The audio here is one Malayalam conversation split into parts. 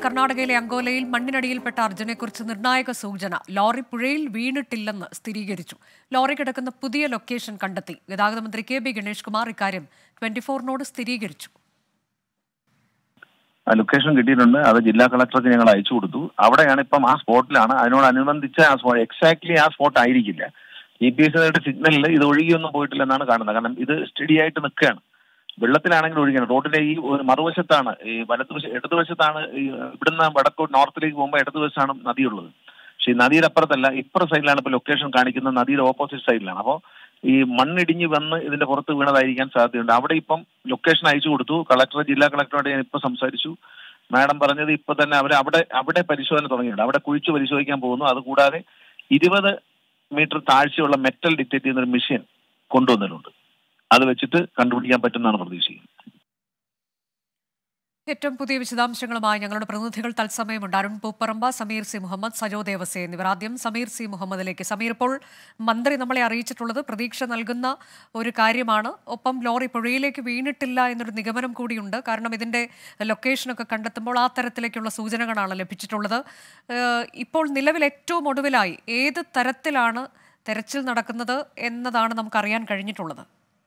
കർണാടകയിലെ അങ്കോലയിൽ മണ്ണിനടിയിൽപ്പെട്ട അർജുനെക്കുറിച്ച് നിർണായക സൂചന ലോറി പുഴയിൽ വീണിട്ടില്ലെന്ന് സ്ഥിരീകരിച്ചു ലോറി കിടക്കുന്ന പുതിയ ലൊക്കേഷൻ കണ്ടെത്തി ഗതാഗത മന്ത്രി കെ ബി ഗണേഷ് കുമാർ ഇക്കാര്യം ട്വന്റി ഫോറിനോട് സ്ഥിരീകരിച്ചു ആ ലൊക്കേഷൻ കിട്ടിയിട്ടുണ്ട് അത് ജില്ലാ കളക്ടർക്ക് ഞങ്ങൾ അയച്ചു കൊടുത്തു അവിടെയാണ് ഇപ്പം ആ സ്പോട്ടിലാണ് അതിനോടനുബന്ധിച്ച ആ സ്പോട്ട് എക്സാക്ട്ലി ആ സ്പോട്ട് ആയിരിക്കില്ല ജി പി എസ് സിഗ്നലിൽ ഇത് ഒഴുകിയൊന്നും പോയിട്ടില്ലെന്നാണ് കാണുന്നത് കാരണം ഇത് സ്റ്റഡി ആയിട്ട് നിൽക്കുകയാണ് വെള്ളത്തിലാണെങ്കിൽ ഒഴുകിയാണ് റോഡിന്റെ ഈ ഒരു മറുവശത്താണ് ഈ വലതുവശ ഇടതുവശത്താണ് ഈ ഇവിടുന്ന് വടക്കോട്ട് നോർത്തിലേക്ക് പോകുമ്പോൾ ഇടതുവശത്താണ് നദിയുള്ളത് പക്ഷെ ഈ നദിയുടെ അപ്പുറത്തല്ല ഇപ്പുറ സൈഡിലാണ് ഇപ്പോൾ ലൊക്കേഷൻ കാണിക്കുന്നത് നദിയുടെ ഓപ്പോസിറ്റ് സൈഡിലാണ് അപ്പോൾ ഈ മണ്ണിടിഞ്ഞ് വന്ന് ഇതിന്റെ പുറത്ത് വീണതായിരിക്കാൻ സാധ്യതയുണ്ട് അവിടെ ഇപ്പം ലൊക്കേഷൻ അയച്ചു കൊടുത്തു കളക്ടർ ജില്ലാ കളക്ടറോട് ഞാൻ ഇപ്പൊ സംസാരിച്ചു മാഡം പറഞ്ഞത് ഇപ്പൊ തന്നെ അവർ അവിടെ അവിടെ പരിശോധന തുടങ്ങിയിട്ടുണ്ട് അവിടെ കുഴിച്ച് പരിശോധിക്കാൻ പോകുന്നു അതുകൂടാതെ ഇരുപത് മീറ്റർ താഴ്ചയുള്ള മെറ്റൽ ഡിറ്റക്ട് ചെയ്യുന്ന ഒരു മെഷീൻ കൊണ്ടുവന്നിട്ടുണ്ട് അത് വെച്ചിട്ട് കണ്ടുപിടിക്കാൻ പറ്റുമെന്നാണ് പ്രതീക്ഷിക്കുന്നത് ഏറ്റവും പുതിയ വിശദാംശങ്ങളുമായി ഞങ്ങളുടെ പ്രതിനിധികൾ തത്സമയമുണ്ട് അരുൺ പൂപ്പറമ്പ സമീർ സി മുഹമ്മദ് സജോ ദേവസെ എന്നിവർ ആദ്യം സമീർ സി മുഹമ്മദിലേക്ക് സമീർ ഇപ്പോൾ മന്ത്രി നമ്മളെ അറിയിച്ചിട്ടുള്ളത് പ്രതീക്ഷ നൽകുന്ന ഒരു കാര്യമാണ് ഒപ്പം ലോറി പുഴയിലേക്ക് വീണിട്ടില്ല എന്നൊരു നിഗമനം കൂടിയുണ്ട് കാരണം ഇതിന്റെ ലൊക്കേഷനൊക്കെ കണ്ടെത്തുമ്പോൾ ആ തരത്തിലേക്കുള്ള സൂചനകളാണ് ലഭിച്ചിട്ടുള്ളത് ഏഹ് ഇപ്പോൾ നിലവിൽ ഏറ്റവും ഒടുവിലായി ഏത് തരത്തിലാണ് തെരച്ചിൽ നടക്കുന്നത് എന്നതാണ് നമുക്കറിയാൻ കഴിഞ്ഞിട്ടുള്ളത്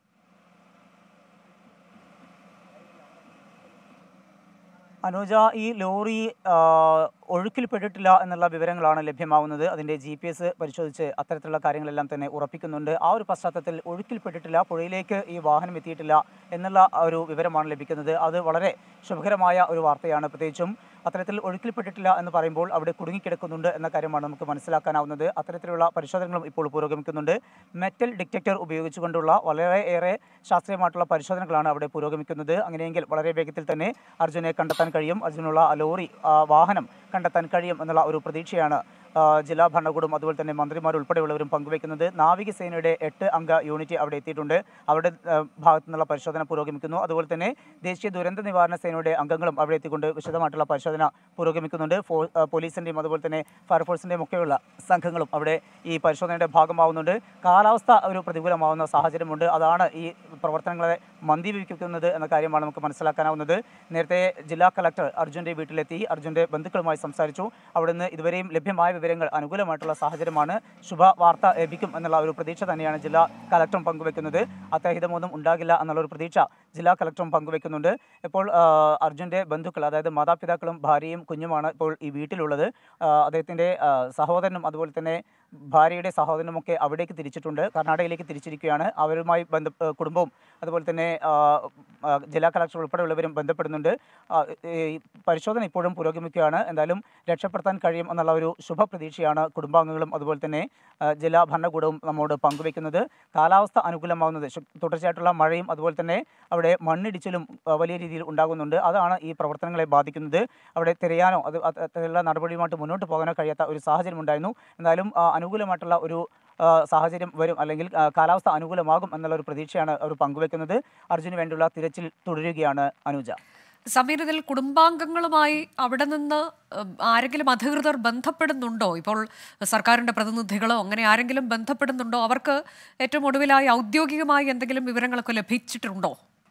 അനുജ ഈ ലോറി ആ, ഒഴുക്കിൽപ്പെട്ടിട്ടില്ല എന്നുള്ള വിവരങ്ങളാണ് ലഭ്യമാവുന്നത് അതിൻ്റെ ജി പി എസ് പരിശോധിച്ച് അത്തരത്തിലുള്ള കാര്യങ്ങളെല്ലാം തന്നെ ഉറപ്പിക്കുന്നുണ്ട് ആ ഒരു പശ്ചാത്തലത്തിൽ ഒഴുക്കിൽപ്പെട്ടിട്ടില്ല പുഴയിലേക്ക് ഈ വാഹനം എത്തിയിട്ടില്ല എന്നുള്ള ആ ഒരു വിവരമാണ് ലഭിക്കുന്നത് അത് വളരെ ശുഭകരമായ ഒരു വാർത്തയാണ് പ്രത്യേകിച്ചും അത്തരത്തിൽ ഒഴുക്കിൽപ്പെട്ടിട്ടില്ല എന്ന് പറയുമ്പോൾ അവിടെ കുടുങ്ങിക്കിടക്കുന്നുണ്ട് എന്ന കാര്യമാണ് നമുക്ക് മനസ്സിലാക്കാനാവുന്നത് അത്തരത്തിലുള്ള പരിശോധനകളും ഇപ്പോൾ പുരോഗമിക്കുന്നുണ്ട് മെറ്റൽ ഡിറ്റക്ടർ ഉപയോഗിച്ചുകൊണ്ടുള്ള വളരെയേറെ ശാസ്ത്രീയമായിട്ടുള്ള പരിശോധനകളാണ് അവിടെ പുരോഗമിക്കുന്നത് അങ്ങനെയെങ്കിൽ വളരെ വേഗത്തിൽ തന്നെ അർജുനെ കണ്ടെത്താൻ കഴിയും അർജുനുള്ള ആ ലോറി ആ വാഹനം കണ്ടെത്താൻ കഴിയും എന്നുള്ള ഒരു പ്രതീക്ഷയാണ് ആ, ജില്ലാ ഭരണകൂടം അതുപോലെ തന്നെ മന്ത്രിമാർ ഉൾപ്പെടെയുള്ളവരും പങ്കുവയ്ക്കുന്നത് നാവികസേനയുടെ എട്ട് അംഗ യൂണിറ്റ് അവിടെ എത്തിയിട്ടുണ്ട് അവിടെ ആ, ഭാഗത്തു നിന്നുള്ള പരിശോധന പുരോഗമിക്കുന്നു അതുപോലെ തന്നെ ദേശീയ ദുരന്ത നിവാരണ സേനയുടെ അംഗങ്ങളും അവിടെ എത്തിക്കൊണ്ട് വിശദമായിട്ടുള്ള പരിശോധന പുരോഗമിക്കുന്നുണ്ട് ഫോ ആ, പോലീസിന്റെയും അതുപോലെ തന്നെ ഫയർഫോഴ്സിന്റെയും ഒക്കെയുള്ള സംഘങ്ങളും അവിടെ ഈ പരിശോധനയുടെ ഭാഗമാവുന്നുണ്ട് കാലാവസ്ഥ ഒരു പ്രതികൂലമാവുന്ന സാഹചര്യമുണ്ട് അതാണ് ഈ പ്രവർത്തനങ്ങളെ മന്ദീഭവിക്കുന്നത് എന്ന കാര്യമാണ് നമുക്ക് മനസ്സിലാക്കാനാവുന്നത് നേരത്തെ ജില്ലാ കളക്ടർ അർജുൻ്റെ വീട്ടിലെത്തി അർജുൻ്റെ ബന്ധുക്കളുമായി സംസാരിച്ചു അവിടുന്ന് ഇതുവരെയും ലഭ്യമായ വിവരങ്ങൾ അനുകൂലമായിട്ടുള്ള സാഹചര്യമാണ് ശുഭ വാർത്ത ലഭിക്കും എന്നുള്ള ഒരു പ്രതീക്ഷ തന്നെയാണ് ജില്ലാ കളക്ടറും പങ്കുവെക്കുന്നത് അത്യാഹിതമൊന്നും ഉണ്ടാകില്ല എന്നുള്ള ഒരു പ്രതീക്ഷ ജില്ലാ കളക്ടറും പങ്കുവെക്കുന്നുണ്ട് ഇപ്പോൾ ആ, അർജുൻ്റെ ബന്ധുക്കൾ അതായത് മാതാപിതാക്കളും ഭാര്യയും കുഞ്ഞുമാണ് ഇപ്പോൾ ഈ വീട്ടിലുള്ളത് ആ, അദ്ദേഹത്തിൻ്റെ ആ, സഹോദരനും അതുപോലെ തന്നെ ഭാര്യയുടെ സഹോദരനുമൊക്കെ അവിടേക്ക് തിരിച്ചിട്ടുണ്ട് കർണാടകയിലേക്ക് തിരിച്ചിരിക്കുകയാണ് അവരുമായി ബന്ധ ഏ, കുടുംബവും അതുപോലെ തന്നെ ആ, ആ, ജില്ലാ കളക്ടർ ഉൾപ്പെടെയുള്ളവരും ബന്ധപ്പെടുന്നുണ്ട് ആ, ഈ പരിശോധന ഇപ്പോഴും പുരോഗമിക്കുകയാണ് എന്തായാലും രക്ഷപ്പെടുത്താൻ കഴിയും എന്നുള്ള ഒരു ശുഭപ്രതീക്ഷയാണ് കുടുംബാംഗങ്ങളും അതുപോലെ തന്നെ ആ, ജില്ലാ ഭരണകൂടവും നമ്മോട് പങ്കുവെക്കുന്നത് കാലാവസ്ഥ അനുകൂലമാവുന്നത് ശു- തുടർച്ചയായിട്ടുള്ള മഴയും അതുപോലെ തന്നെ അവിടെ മണ്ണിടിച്ചിലും ആ, വലിയ രീതിയിൽ ഉണ്ടാകുന്നുണ്ട് അതാണ് ഈ പ്രവർത്തനങ്ങളെ ബാധിക്കുന്നത് അവിടെ തിരയാനോ അത് അത്തരത്തിലുള്ള നടപടിയുമായിട്ട് മുന്നോട്ട് പോകാനോ കഴിയാത്ത ഒരു സാഹചര്യം ഉണ്ടായിരുന്നു എന്നാലും ആ, അനുകൂലമായിട്ടുള്ള ഒരു ആ, സാഹചര്യം വരും അല്ലെങ്കിൽ ആ, കാലാവസ്ഥ അനുകൂലമാകും എന്നുള്ള ഒരു പ്രതീക്ഷയാണ് അവർ പങ്കുവെക്കുന്നത് അർജുന് വേണ്ടിയുള്ള തിരച്ചിൽ തുടരുകയാണ് അനുജ സമീർ ഇതിൽ കുടുംബാംഗങ്ങളുമായി അവിടെ നിന്ന് ഉം, ആരെങ്കിലും അധികൃതർ ബന്ധപ്പെടുന്നുണ്ടോ ഇപ്പോൾ സർക്കാരിന്റെ പ്രതിനിധികളോ അങ്ങനെ ആരെങ്കിലും ബന്ധപ്പെടുന്നുണ്ടോ അവർക്ക് ഏറ്റവും ഒടുവിലായി ഔദ്യോഗികമായി എന്തെങ്കിലും വിവരങ്ങളൊക്കെ ലഭിച്ചിട്ടുണ്ടോ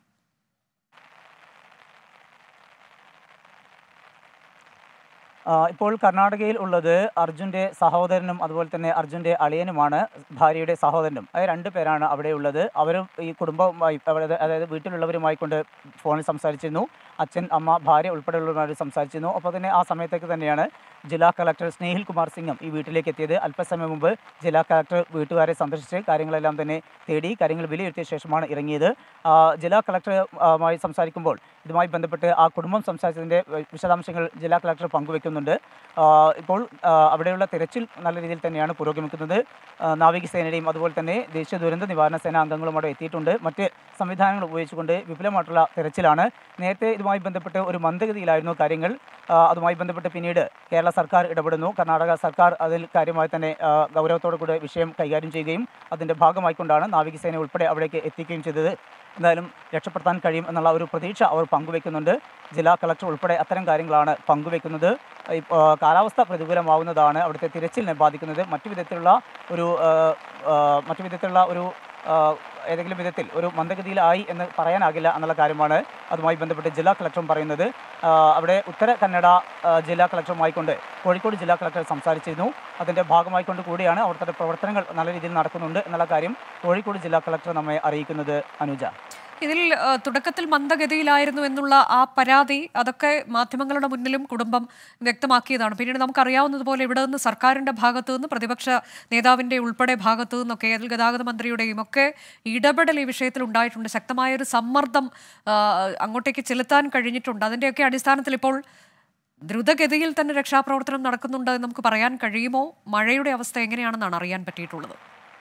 ആ, ഇപ്പോൾ കർണാടകയിൽ ഉള്ളത് അർജുൻ്റെ സഹോദരനും അതുപോലെ തന്നെ അർജുൻ്റെ അളിയനുമാണ് ഭാര്യയുടെ സഹോദരനും അത് രണ്ട് പേരാണ് അവിടെ ഉള്ളത് അവരും ഈ കുടുംബവുമായി അവിടെ- അതായത് വീട്ടിലുള്ളവരുമായി കൊണ്ട് ഫോണിൽ സംസാരിച്ചിരുന്നു അച്ഛൻ അമ്മ ഭാര്യ ഉൾപ്പെടെയുള്ളവരുമായി സംസാരിച്ചിരുന്നു അപ്പോൾ തന്നെ ആ സമയത്തേക്ക് തന്നെയാണ് ജില്ലാ കളക്ടർ സ്നേഹിൽ കുമാർ സിംഗും ഈ വീട്ടിലേക്ക് എത്തിയത് അല്പസമയം മുമ്പ് ജില്ലാ കളക്ടർ വീട്ടുകാരെ സന്ദർശിച്ച് കാര്യങ്ങളെല്ലാം തന്നെ തേടി കാര്യങ്ങൾ വിലയിരുത്തിയ ശേഷമാണ് ഇറങ്ങിയത് ആ, ജില്ലാ കളക്ടറുമായി സംസാരിക്കുമ്പോൾ ഇതുമായി ബന്ധപ്പെട്ട് ആ കുടുംബം സംസാരിച്ചതിൻ്റെ വിശദാംശങ്ങൾ ജില്ലാ കളക്ടർ പങ്കുവെക്കുന്നുണ്ട് ആ, ഇപ്പോൾ ആ, അവിടെയുള്ള തിരച്ചിൽ നല്ല രീതിയിൽ തന്നെയാണ് പുരോഗമിക്കുന്നത് ആ, നാവികസേനയുടെയും അതുപോലെ തന്നെ ദേശീയ ദുരന്ത നിവാരണ സേന അംഗങ്ങളും അവിടെ എത്തിയിട്ടുണ്ട് മറ്റ് സംവിധാനങ്ങൾ ഉപയോഗിച്ചുകൊണ്ട് വിപുലമായിട്ടുള്ള തിരച്ചിലാണ് നേരത്തെ ഇതുമായി ബന്ധപ്പെട്ട് ഒരു മന്ദഗതിയിലായിരുന്നു കാര്യങ്ങൾ ആ, അതുമായി ബന്ധപ്പെട്ട് പിന്നീട് കേരള സർക്കാർ ഇടപെടുന്നു കർണാടക സർക്കാർ അതിൽ കാര്യമായി തന്നെ ആ, ഗൗരവത്തോടു കൂടി വിഷയം കൈകാര്യം ചെയ്യുകയും അതിൻ്റെ ഭാഗമായിക്കൊണ്ടാണ് നാവികസേന ഉൾപ്പെടെ അവിടേക്ക് എത്തിക്കുകയും ചെയ്തത് എന്തായാലും രക്ഷപ്പെടുത്താൻ കഴിയും എന്നുള്ള ഒരു പ്രതീക്ഷ അവർ പങ്കുവെക്കുന്നുണ്ട് ജില്ലാ കളക്ടർ ഉൾപ്പെടെ അത്തരം കാര്യങ്ങളാണ് പങ്കുവെക്കുന്നത് ഈ, ആ, കാലാവസ്ഥ പ്രതികൂലമാവുന്നതാണ് അവിടുത്തെ തിരച്ചിലിനെ ബാധിക്കുന്നത് മറ്റു വിധത്തിലുള്ള ഒരു ആ, ആ, മറ്റു വിധത്തിലുള്ള ഒരു ആ, ഏതെങ്കിലും വിധത്തിൽ ഒരു മന്ദഗതിയിലായി എന്ന് പറയാനാകില്ല എന്നുള്ള കാര്യമാണ് അതുമായി ബന്ധപ്പെട്ട് ജില്ലാ കളക്ടറും പറയുന്നത് ആ, അവിടെ ഉത്തര കന്നഡ ആ, ജില്ലാ കളക്ടറുമായിക്കൊണ്ട് കോഴിക്കോട് ജില്ലാ കളക്ടർ സംസാരിച്ചിരുന്നു അതിൻ്റെ ഭാഗമായിക്കൊണ്ട് കൂടിയാണ് അവിടുത്തെ പ്രവർത്തനങ്ങൾ നല്ല രീതിയിൽ നടക്കുന്നുണ്ട് എന്നുള്ള കാര്യം കോഴിക്കോട് ജില്ലാ കളക്ടർ നമ്മെ അറിയിക്കുന്നത് അനുജ ഇതിൽ ആ, തുടക്കത്തിൽ മന്ദഗതിയിലായിരുന്നു എന്നുള്ള ആ പരാതി അതൊക്കെ മാധ്യമങ്ങളുടെ മുന്നിലും കുടുംബം വ്യക്തമാക്കിയതാണ് പിന്നീട് നമുക്കറിയാവുന്നതുപോലെ ഇവിടെ നിന്ന് സർക്കാരിന്റെ ഭാഗത്തു നിന്ന് പ്രതിപക്ഷ നേതാവിന്റെ ഉൾപ്പെടെ ഭാഗത്തു നിന്നൊക്കെ അതിൽ ഗതാഗത മന്ത്രിയുടെയും ഒക്കെ ഇടപെടൽ ഈ വിഷയത്തിൽ ഉണ്ടായിട്ടുണ്ട് ശക്തമായ ഒരു സമ്മർദ്ദം ആ, അങ്ങോട്ടേക്ക് ചെലുത്താൻ കഴിഞ്ഞിട്ടുണ്ട് അതിന്റെയൊക്കെ അടിസ്ഥാനത്തിൽ ഇപ്പോൾ ദ്രുതഗതിയിൽ തന്നെ രക്ഷാപ്രവർത്തനം നടക്കുന്നുണ്ട് എന്ന് നമുക്ക് പറയാൻ കഴിയുമോ മഴയുടെ അവസ്ഥ എങ്ങനെയാണെന്നാണ് അറിയാൻ പറ്റിയിട്ടുള്ളത്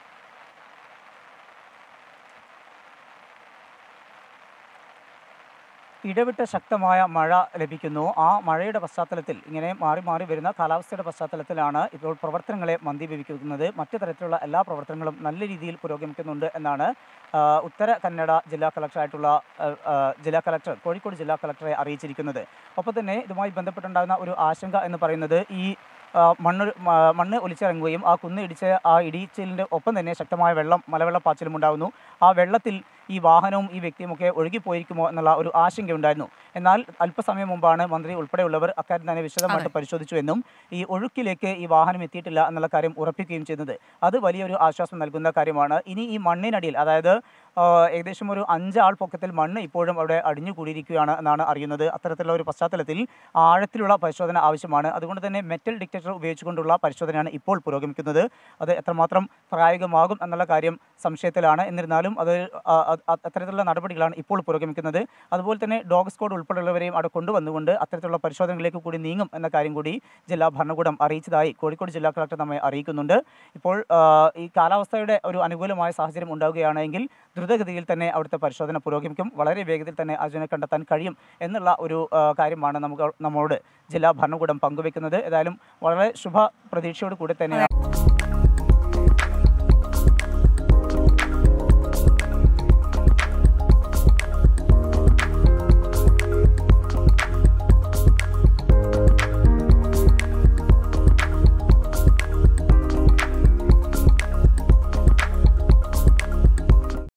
ഇടവിട്ട ശക്തമായ മഴ ലഭിക്കുന്നു ആ മഴയുടെ പശ്ചാത്തലത്തിൽ ഇങ്ങനെ മാറി മാറി വരുന്ന കാലാവസ്ഥയുടെ പശ്ചാത്തലത്തിലാണ് ഇപ്പോൾ പ്രവർത്തനങ്ങളെ മന്ദീഭവിക്കുന്നത് മറ്റു തരത്തിലുള്ള എല്ലാ പ്രവർത്തനങ്ങളും നല്ല രീതിയിൽ പുരോഗമിക്കുന്നുണ്ട് എന്നാണ് ആ, ഉത്തര കന്നഡ ജില്ലാ കളക്ടറായിട്ടുള്ള ആ, ആ, ജില്ലാ കളക്ടർ കോഴിക്കോട് ജില്ലാ കളക്ടറെ അറിയിച്ചിരിക്കുന്നത് ഒപ്പം തന്നെ ഇതുമായി ബന്ധപ്പെട്ടുണ്ടാകുന്ന ഒരു ആശങ്ക എന്ന് പറയുന്നത് ഈ ആ, മണ്ണ് മ- മണ്ണ് ഒലിച്ചിറങ്ങുകയും ആ കുന്ന് ഇടിച്ച് ആ ഇടിച്ചിലിൻ്റെ ഒപ്പം തന്നെ ശക്തമായ വെള്ളം മലവെള്ളപ്പാച്ചിലും ഉണ്ടാകുന്നു ആ വെള്ളത്തിൽ ഈ വാഹനവും ഈ വ്യക്തിയുമൊക്കെ ഒഴുകിപ്പോയിരിക്കുമോ എന്നുള്ള ഒരു ആശങ്കയുണ്ടായിരുന്നു എന്നാൽ അല്പസമയം മുമ്പാണ് മന്ത്രി ഉൾപ്പെടെയുള്ളവർ അക്കാര്യം തന്നെ വിശദമായിട്ട് പരിശോധിച്ചു എന്നും ഈ ഒഴുക്കിലേക്ക് ഈ വാഹനം എത്തിയിട്ടില്ല എന്നുള്ള കാര്യം ഉറപ്പിക്കുകയും ചെയ്യുന്നത് അത് വലിയൊരു ആശ്വാസം നൽകുന്ന കാര്യമാണ് ഇനി ഈ മണ്ണിനടിയിൽ അതായത് ആ, ഏകദേശം ഒരു അഞ്ച് ആൾ പൊക്കത്തിൽ മണ്ണ് ഇപ്പോഴും അവിടെ അടിഞ്ഞുകൂടിയിരിക്കുകയാണ് എന്നാണ് അറിയുന്നത് അത്തരത്തിലുള്ള ഒരു പശ്ചാത്തലത്തിൽ ആഴത്തിലുള്ള പരിശോധന ആവശ്യമാണ് അതുകൊണ്ട് തന്നെ മെറ്റൽ ഡിറ്റക്ടർ ഉപയോഗിച്ചുകൊണ്ടുള്ള പരിശോധനയാണ് ഇപ്പോൾ പുരോഗമിക്കുന്നത് അത് എത്രമാത്രം പ്രായോഗികമാകും എന്നുള്ള കാര്യം സംശയത്തിലാണ് എന്നിരുന്നാലും അത് ആ, അത് അത് അത്തരത്തിലുള്ള നടപടികളാണ് ഇപ്പോൾ പുരോഗമിക്കുന്നത് അതുപോലെ തന്നെ ഡോഗ് സ്ക്വാഡ് ഉൾപ്പെടെയുള്ളവരെയും അവിടെ കൊണ്ടുവന്നുകൊണ്ട് അത്തരത്തിലുള്ള പരിശോധനകളിലേക്ക് കൂടി നീങ്ങും എന്ന കാര്യം കൂടി ജില്ലാ ഭരണകൂടം അറിയിച്ചതായി കോഴിക്കോട് ജില്ലാ കളക്ടർ നമ്മെ അറിയിക്കുന്നുണ്ട് ഇപ്പോൾ ആ, ഈ കാലാവസ്ഥയുടെ ഒരു അനുകൂലമായ സാഹചര്യം ഉണ്ടാവുകയാണെങ്കിൽ ദ്രുതഗതിയിൽ തന്നെ അവിടുത്തെ പരിശോധന പുരോഗമിക്കും വളരെ വേഗത്തിൽ തന്നെ അർജുനെ കണ്ടെത്താൻ കഴിയും എന്നുള്ള ഒരു ആ, കാര്യമാണ് നമുക്ക് നമ്മോട് ജില്ലാ ഭരണകൂടം പങ്കുവെക്കുന്നത് ഏതായാലും വളരെ ശുഭ പ്രതീക്ഷയോട് കൂടി തന്നെയാണ്